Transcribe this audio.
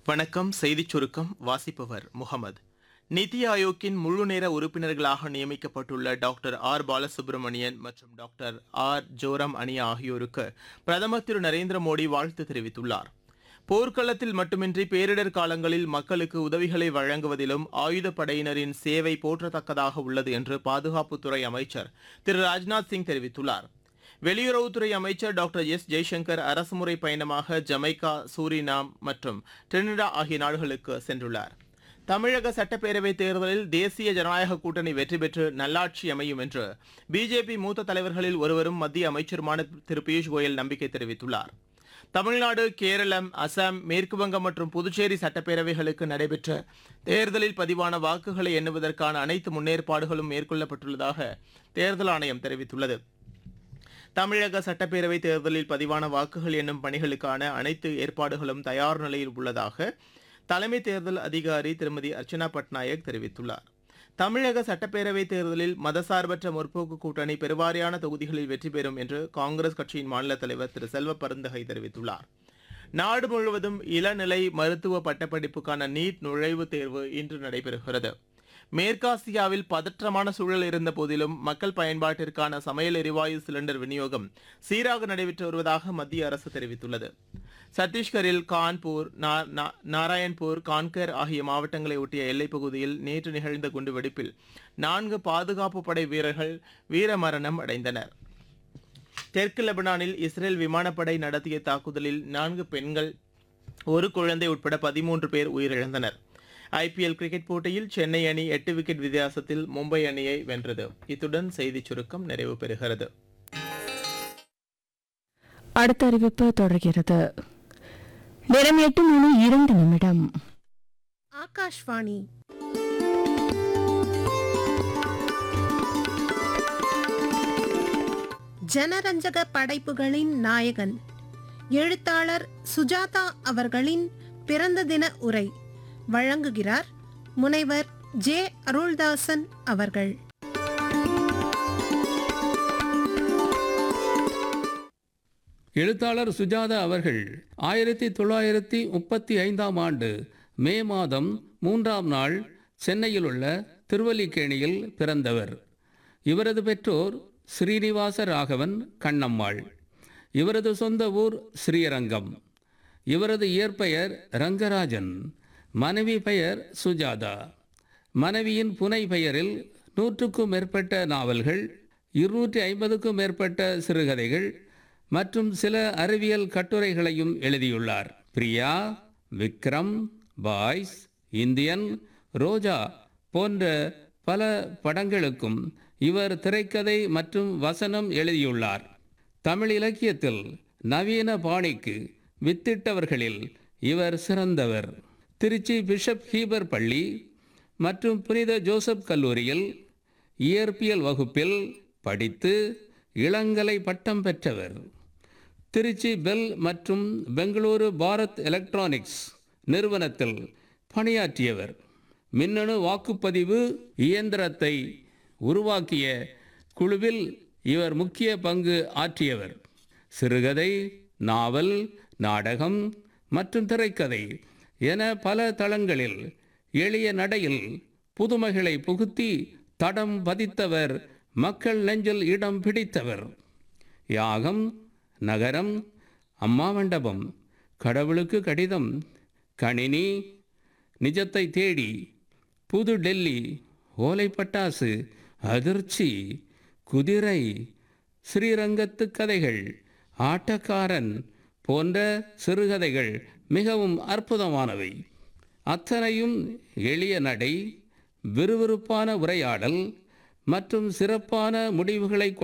வணக்கம் செய்திச் சுருக்கம் வாசிப்பவர் முகமது நிதி ஆயோக்கின் முழு நேர உறுப்பினர்களாக நியமிக்கப்பட்டுள்ள டாக்டர் ஆர் பாலசுப்ரமணியன் மற்றும் டாக்டர் ஆர் ஜோரம் அனியா ஆகியோருக்கு பிரதமர் திரு நரேந்திர மோடி வாழ்த்து தெரிவித்துள்ளார் போர்க்களத்தில் மட்டுமின்றி பேரிடர் காலங்களில் மக்களுக்கு உதவிகளை வழங்குவதிலும் ஆயுதப் படையினரின் சேவை போற்றத்தக்கதாக உள்ளது என்று பாதுகாப்புத்துறை அமைச்சர் திரு ராஜ்நாத் சிங் தெரிவித்துள்ளார் வெளியுறவுத்துறை அமைச்சர் டாக்டர் எஸ் ஜெய்சங்கர் அரசுமுறை பயணமாக ஜமைக்கா சூரினாம் மற்றும் டிரினிடா ஆகிய நாடுகளுக்கு சென்றுள்ளார் தமிழக சட்டப்பேரவைத் தேர்தலில் தேசிய ஜனநாயக கூட்டணி வெற்றி பெற்று நல்லாட்சி அமையும் என்று பிஜேபி மூத்த தலைவர்களில் ஒருவரும் மத்திய அமைச்சருமான திரு பியூஷ் கோயல் நம்பிக்கை தெரிவித்துள்ளார் தமிழ்நாடு கேரளம் அசாம் மேற்குவங்கம் மற்றும் புதுச்சேரி சட்டப்பேரவைகளுக்கு நடைபெற்ற தேர்தலில் பதிவான வாக்குகளை எண்ணுவதற்கான அனைத்து முன்னேற்பாடுகளும் மேற்கொள்ளப்பட்டுள்ளதாக தேர்தல் ஆணையம் தெரிவித்துள்ளது தமிழக சட்டப்பேரவை தேர்தலில் பதிவான வாக்குகள் எண்ணும் பணிகளுக்கான அனைத்து ஏற்பாடுகளும் தயார் நிலையில் உள்ளதாக தலைமை தேர்தல் அதிகாரி திருமதி அர்ச்சனா பட்நாயக் தெரிவித்துள்ளார் தமிழக சட்டப்பேரவை தேர்தலில் மதசார்பற்ற முற்போக்கு கூட்டணி பெருவாரியான தொகுதிகளில் வெற்றி பெறும் என்று காங்கிரஸ் கட்சியின் மாநில தலைவர் திரு செல்வ பருந்தகை தெரிவித்துள்ளார் நாடு முழுவதும் இளநிலை மருத்துவ பட்டப்படிப்புக்கான நீட் நுழைவுத் தேர்வு இன்று நடைபெறுகிறது மேற்காசியாவில் பதற்றமான சூழல் இருந்த போதிலும் மக்கள் பயன்பாட்டிற்கான சமையல் எரிவாயு சிலிண்டர் விநியோகம் சீராக நடைபெற்று வருவதாக மத்திய அரசு தெரிவித்துள்ளது சத்தீஸ்கரில் கான்பூர் நா- நா- நாராயண்பூர் கான்கர் ஆகிய மாவட்டங்களை ஒட்டிய எல்லைப் பகுதியில் நேற்று நிகழ்ந்த குண்டுவெடிப்பில் நான்கு பாதுகாப்பு படை வீரர்கள் வீரமரணம் அடைந்தனர் தெற்கு லெபனானில் இஸ்ரேல் விமானப்படை நடத்திய தாக்குதலில் நான்கு பெண்கள் ஒரு குழந்தை உட்பட பதிமூன்று பேர் உயிரிழந்தனர் ஐபிஎல் கிரிக்கெட் போட்டியில் சென்னை அணி எட்டு விக்கெட் வித்தியாசத்தில் மும்பை அணியை வென்றது இத்துடன் செய்திச் சுருக்கம் நிறைவு பெறுகிறது அடுத்த அறிவிப்பு தொடர்கிறது நேரம் எட்டு மணி இரண்டு நிமிடம் ஆகாஷ்வாணி ஜனரஞ்சக படைப்புகளின் நாயகன் எழுத்தாளர் சுஜாதா அவர்களின் பிறந்த தின உரை வழங்குகிறார் முனைவர் ஜே அருள்தாசன் அவர்கள் எழுத்தாளர் சுஜாதா அவர்கள் ஆயிரத்தி தொள்ளாயிரத்தி முப்பத்தி ஐந்தாம் ஆண்டு மே மாதம் மூன்றாம் நாள் சென்னையில் உள்ள திருவல்லிக்கேணியில் பிறந்தவர் இவரது பெற்றோர் ஸ்ரீனிவாச ராகவன் கண்ணம்மாள் இவரது சொந்த ஊர் ஸ்ரீரங்கம் இவரது இயற்பெயர் ரங்கராஜன் மனைவி பெயர் சுஜாதா மனைவியின் புனை பெயரில் நூற்றுக்கும் மேற்பட்ட நாவல்கள் இருநூற்றி ஐம்பதுக்கும் மேற்பட்ட சிறுகதைகள் மற்றும் சில அறிவியல் கட்டுரைகளையும் எழுதியுள்ளார் பிரியா விக்ரம் பாய்ஸ் இந்தியன் ரோஜா போன்ற பல படங்களுக்கும் இவர் திரைக்கதை மற்றும் வசனம் எழுதியுள்ளார் தமிழ் இலக்கியத்தில் நவீன பாணிக்கு வித்திட்டவர்களில் இவர் சிறந்தவர் திருச்சி பிஷப் ஹீபர் பள்ளி மற்றும் புனித ஜோசப் கல்லூரியில் இயற்பியல் வகுப்பில் படித்து இளங்கலை பட்டம் பெற்றவர் திருச்சி பெல் மற்றும் பெங்களூரு பாரத் எலக்ட்ரானிக்ஸ் நிறுவனத்தில் பணியாற்றியவர் மின்னணு வாக்குப்பதிவு இயந்திரத்தை உருவாக்கிய குழுவில் இவர் முக்கிய பங்கு ஆற்றியவர் சிறுகதை நாவல் நாடகம் மற்றும் திரைக்கதை என பல தளங்களில் எளிய நடையில் புதுமைகளை புகுத்தி தடம் பதித்தவர் மக்கள் நெஞ்சில் இடம் பிடித்தவர் யாகம் நகரம் அம்மா மண்டபம் கடவுளுக்கு கடிதம் கணினி நிஜத்தை தேடி புது டெல்லி ஓலை பட்டாசு அதிர்ச்சி குதிரை ஸ்ரீரங்கத்து கதைகள் ஆட்டக்காரன் போன்ற சிறுகதைகள் மிகவும் அற்புதமானவை அத்தனையும் எளிய நடை விறுவிறுப்பான உரையாடல் மற்றும் சிறப்பான முடிவுகளை